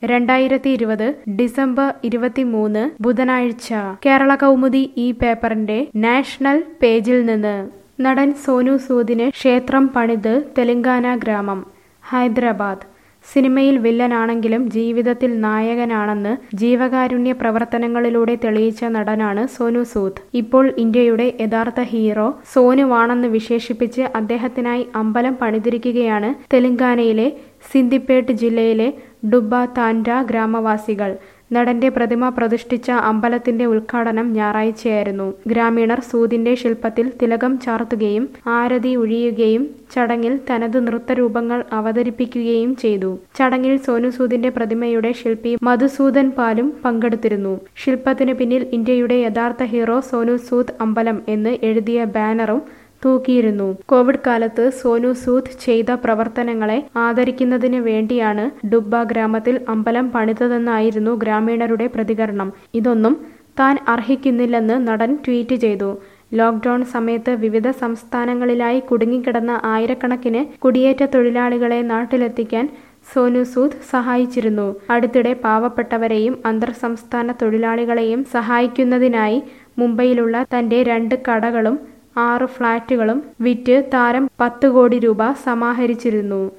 രണ്ടായിരത്തി ഇരുപത് ഡിസംബർ ഇരുപത്തിമൂന്ന് ബുധനാഴ്ച കേരള കൗമുദി ഈ പേപ്പറിന്റെ നാഷണൽ പേജിൽ നിന്ന് നടൻ സോനു സൂദിന് ക്ഷേത്രം പണിത് തെലങ്കാന ഗ്രാമം ഹൈദരാബാദ് സിനിമയിൽ വില്ലനാണെങ്കിലും ജീവിതത്തിൽ നായകനാണെന്ന് ജീവകാരുണ്യ പ്രവർത്തനങ്ങളിലൂടെ തെളിയിച്ച നടനാണ് സോനു സൂദ് ഇപ്പോൾ ഇന്ത്യയുടെ യഥാർത്ഥ ഹീറോ സോനുവാണെന്ന് വിശേഷിപ്പിച്ച് അദ്ദേഹത്തിനായി അമ്പലം പണിതിരിക്കുകയാണ് തെലങ്കാനയിലെ സിന്ദിപ്പേട്ട് ജില്ലയിലെ ഡുബ്ബ താൻഡ ഗ്രാമവാസികൾ നടന്റെ പ്രതിമ പ്രതിഷ്ഠിച്ച അമ്പലത്തിന്റെ ഉദ്ഘാടനം ഞായറാഴ്ചയായിരുന്നു ഗ്രാമീണർ സൂദിന്റെ ശില്പത്തിൽ തിലകം ചാർത്തുകയും ആരതി ഒഴിയുകയും ചടങ്ങിൽ തനത് നൃത്തരൂപങ്ങൾ അവതരിപ്പിക്കുകയും ചെയ്തു ചടങ്ങിൽ സോനു സൂദിന്റെ പ്രതിമയുടെ ശില്പി മധുസൂദൻ പാലും പങ്കെടുത്തിരുന്നു ശില്പത്തിന് പിന്നിൽ ഇന്ത്യയുടെ യഥാർത്ഥ ഹീറോ സോനു സൂദ് അമ്പലം എന്ന് എഴുതിയ ബാനറും തൂക്കിയിരുന്നു കോവിഡ് കാലത്ത് സോനു സൂദ് ചെയ്ത പ്രവർത്തനങ്ങളെ ആദരിക്കുന്നതിന് വേണ്ടിയാണ് ഡുബ്ബ ഗ്രാമത്തിൽ അമ്പലം പണിതതെന്നായിരുന്നു ഗ്രാമീണരുടെ പ്രതികരണം ഇതൊന്നും താൻ അർഹിക്കുന്നില്ലെന്ന് നടൻ ട്വീറ്റ് ചെയ്തു ലോക്ക്ഡൌൺ സമയത്ത് വിവിധ സംസ്ഥാനങ്ങളിലായി കുടുങ്ങിക്കിടന്ന ആയിരക്കണക്കിന് കുടിയേറ്റ തൊഴിലാളികളെ നാട്ടിലെത്തിക്കാൻ സോനു സൂദ് സഹായിച്ചിരുന്നു അടുത്തിടെ പാവപ്പെട്ടവരെയും അന്തർ സംസ്ഥാന തൊഴിലാളികളെയും സഹായിക്കുന്നതിനായി മുംബൈയിലുള്ള തന്റെ രണ്ട് കടകളും ആറ് ഫ്ളാറ്റുകളും വിറ്റ് താരം പത്ത് കോടി രൂപ സമാഹരിച്ചിരുന്നു